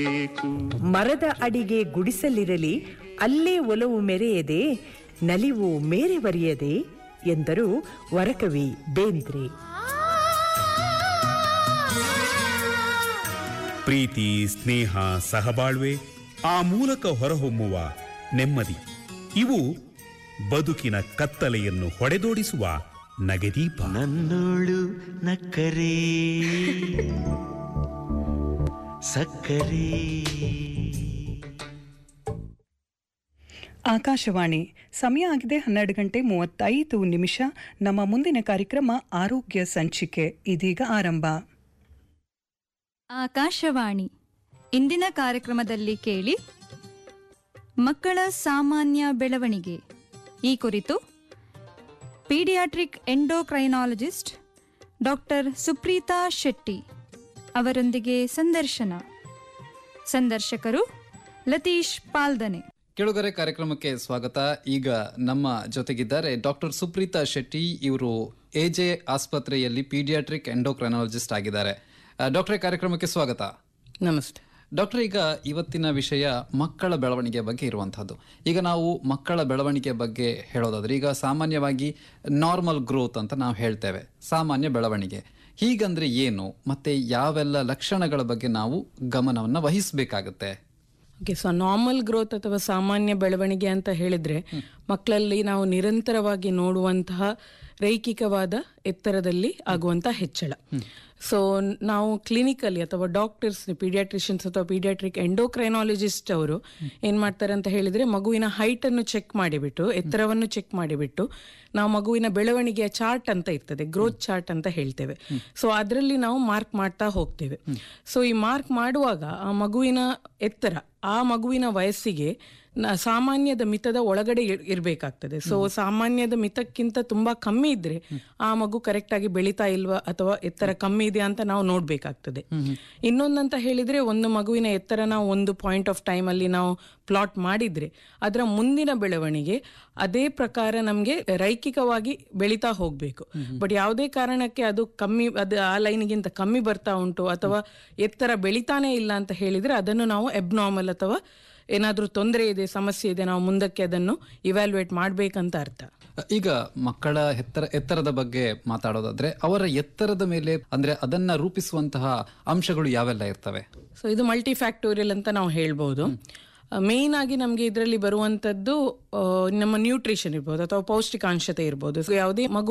ಮರದ ಅಡಿಗೆ ಗುಡಿಸಲಿರಲಿ ಅಲ್ಲೇ ಒಲವು ಮೆರೆಯದೆ ನಲಿವು ಮೇರೆ ಬರೆಯದೆ ಎಂದರು ವರಕವಿ ಬೇಂದ್ರೆ ಪ್ರೀತಿ ಸ್ನೇಹ ಸಹಬಾಳ್ವೆ ಆ ಮೂಲಕ ಹೊರಹೊಮ್ಮುವ ನೆಮ್ಮದಿ ಇವು ಬದುಕಿನ ಕತ್ತಲೆಯನ್ನು ಹೊಡೆದೋಡಿಸುವ ನಗೆದೀಪ ನನ್ನೋಳು ನಕ್ಕರೆ ಸಕ್ಕರೆ ಆಕಾಶವಾಣಿ ಸಮಯ ಆಗಿದೆ ಹನ್ನೆರಡು ಗಂಟೆ ಮೂವತ್ತೈದು ನಿಮಿಷ ನಮ್ಮ ಮುಂದಿನ ಕಾರ್ಯಕ್ರಮ ಆರೋಗ್ಯ ಸಂಚಿಕೆ ಇದೀಗ ಆರಂಭ ಆಕಾಶವಾಣಿ ಇಂದಿನ ಕಾರ್ಯಕ್ರಮದಲ್ಲಿ ಕೇಳಿ ಮಕ್ಕಳ ಸಾಮಾನ್ಯ ಬೆಳವಣಿಗೆ ಈ ಕುರಿತು paediatric endocrinologist doctor Supreetha Shetty ಅವರೊಂದಿಗೆ ಸಂದರ್ಶನ ಸಂದರ್ಶಕರು ಲತೀಶ್ ಪಾಲ್ದನೆ ಕೆಳಗರೆ ಕಾರ್ಯಕ್ರಮಕ್ಕೆ ಸ್ವಾಗತ ಈಗ ನಮ್ಮ ಜೊತೆಗಿದ್ದಾರೆ ಡಾಕ್ಟರ್ ಸುಪ್ರೀತಾ ಶೆಟ್ಟಿ ಇವರು ಎಜೆ ಆಸ್ಪತ್ರೆಯಲ್ಲಿ ಪೀಡಿಯಾಟ್ರಿಕ್ ಎಂಡೋಕ್ರೈನಾಲಜಿಸ್ಟ್ ಆಗಿದ್ದಾರೆ ಆ, ಡಾಕ್ಟ್ರೇ ಕಾರ್ಯಕ್ರಮಕ್ಕೆ ಸ್ವಾಗತ ನಮಸ್ತೆ ಡಾಕ್ಟರ್ ಈಗ ಇವತ್ತಿನ ವಿಷಯ ಮಕ್ಕಳ ಬೆಳವಣಿಗೆ ಬಗ್ಗೆ ಇರುವಂತಹದ್ದು ಈಗ ನಾವು ಮಕ್ಕಳ ಬೆಳವಣಿಗೆ ಬಗ್ಗೆ ಹೇಳೋದಾದ್ರೆ ಈಗ ಸಾಮಾನ್ಯವಾಗಿ ನಾರ್ಮಲ್ ಗ್ರೋತ್ ಅಂತ ನಾವು ಹೇಳ್ತೇವೆ ಸಾಮಾನ್ಯ ಬೆಳವಣಿಗೆ ಹೀಗಂದ್ರೆ ಏನು ಮತ್ತೆ ಯಾವೆಲ್ಲ ಲಕ್ಷಣಗಳ ಬಗ್ಗೆ ನಾವು ಗಮನವನ್ನ ವಹಿಸಬೇಕಾಗತ್ತೆ ಓಕೆ ಸೊ ನಾರ್ಮಲ್ ಗ್ರೋತ್ ಅಥವಾ ಸಾಮಾನ್ಯ ಬೆಳವಣಿಗೆ ಅಂತ ಹೇಳಿದ್ರೆ ಮಕ್ಕಳಲ್ಲಿ ನಾವು ನಿರಂತರವಾಗಿ ನೋಡುವಂತಹ ರೈಕಿಕವಾದ ಎತ್ತರದಲ್ಲಿ ಆಗುವಂತಹ ಹೆಚ್ಚಳ ಸೊ ನಾವು ಕ್ಲಿನಿಕಲ್ಲಿ ಅಥವಾ ಡಾಕ್ಟರ್ಸ್ ಪೀಡಿಯಾಟ್ರಿಷಿಯನ್ಸ್ ಅಥವಾ ಪೀಡಿಯಾಟ್ರಿಕ್ ಎಂಡೋಕ್ರೈನಾಲಜಿಸ್ಟ್ ಅವರು ಏನ್ ಮಾಡ್ತಾರೆ ಅಂತ ಹೇಳಿದ್ರೆ ಮಗುವಿನ ಹೈಟ್ ಅನ್ನು ಚೆಕ್ ಮಾಡಿಬಿಟ್ಟು ಎತ್ತರವನ್ನು ಚೆಕ್ ಮಾಡಿಬಿಟ್ಟು ನಾವು ಮಗುವಿನ ಬೆಳವಣಿಗೆಯ ಚಾರ್ಟ್ ಅಂತ ಇರ್ತದೆ ಗ್ರೋತ್ ಚಾರ್ಟ್ ಅಂತ ಹೇಳ್ತೇವೆ ಸೊ ಅದರಲ್ಲಿ ನಾವು ಮಾರ್ಕ್ ಮಾಡ್ತಾ ಹೋಗ್ತೇವೆ ಸೊ ಈ ಮಾರ್ಕ್ ಮಾಡುವಾಗ ಆ ಮಗುವಿನ ಎತ್ತರ ಆ ಮಗುವಿನ ವಯಸ್ಸಿಗೆ ನ- ಸಾಮಾನ್ಯದ ಮಿತದ ಒಳಗಡೆ ಇರ್- ಇರ್ಬೇಕಾಗ್ತದೆ ಸೊ ಸಾಮಾನ್ಯದ ಮಿತಕ್ಕಿಂತ ತುಂಬಾ ಕಮ್ಮಿ ಇದ್ರೆ ಆ ಮಗು ಕರೆಕ್ಟ್ ಆಗಿ ಬೆಳಿತಾ ಇಲ್ವಾ ಅಥವಾ ಎತ್ತರ ಕಮ್ಮಿ ಇದೆಯಾ ಅಂತ ನಾವು ನೋಡ್ಬೇಕಾಗ್ತದೆ ಇನ್ನೊಂದಂತ ಹೇಳಿದ್ರೆ ಒಂದು ಮಗುವಿನ ಎತ್ತರ ನಾವು ಒಂದು ಪಾಯಿಂಟ್ ಆಫ್ ಟೈಮ್ ಅಲ್ಲಿ ನಾವು ಪ್ಲಾಟ್ ಮಾಡಿದ್ರೆ ಅದರ ಮುಂದಿನ ಬೆಳವಣಿಗೆ ಅದೇ ಪ್ರಕಾರ ನಮ್ಗೆ ರೈಕಿಕವಾಗಿ ಬೆಳಿತಾ ಹೋಗ್ಬೇಕು ಬಟ್ ಯಾವುದೇ ಕಾರಣಕ್ಕೆ ಅದು ಕಮ್ಮಿ ಅದು ಆ ಲೈನ್ಗಿಂತ ಕಮ್ಮಿ ಬರ್ತಾ ಉಂಟು ಅಥವಾ ಎತ್ತರ ಬೆಳಿತಾನೆ ಇಲ್ಲ ಅಂತ ಹೇಳಿದ್ರೆ ಅದನ್ನು ನಾವು ಎಬ್ನಾರ್ಮಲ್ ಅಥವಾ ಏನಾದ್ರೂ ತೊಂದರೆ ಇದೆ ಸಮಸ್ಯೆ ಇದೆ ನಾವು ಮುಂದಕ್ಕೆ ಅದನ್ನು ಇವ್ಯಾಲ್ಯೂಯೇಟ್ ಮಾಡ್ಬೇಕಂತ ಅರ್ಥ ಈಗ ಮಕ್ಕಳ ಎತ್ತರ ಎತ್ತರದ ಬಗ್ಗೆ ಮಾತಾಡೋದಾದ್ರೆ ಅವರ ಎತ್ತರದ ಮೇಲೆ ಅಂದ್ರೆ ಅದನ್ನ ರೂಪಿಸುವಂತಹ ಅಂಶಗಳು ಯಾವೆಲ್ಲ ಇರ್ತವೆ ಸೊ ಇದು ಮಲ್ಟಿ ಫ್ಯಾಕ್ಟೋರಿಯಲ್ ಅಂತ ನಾವು ಹೇಳ್ಬೋದು ಮೇನ್ ಆಗಿ ನಮಗೆ ಇದರಲ್ಲಿ ಬರುವಂತದ್ದು ಆ, ನಮ್ಮ ನ್ಯೂಟ್ರಿಷನ್ ಇರ್ಬೋದು ಅಥವಾ ಪೌಷ್ಟಿಕಾಂಶತೆ ಇರ್ಬೋದು So, ಯಾವುದೇ ಮಗು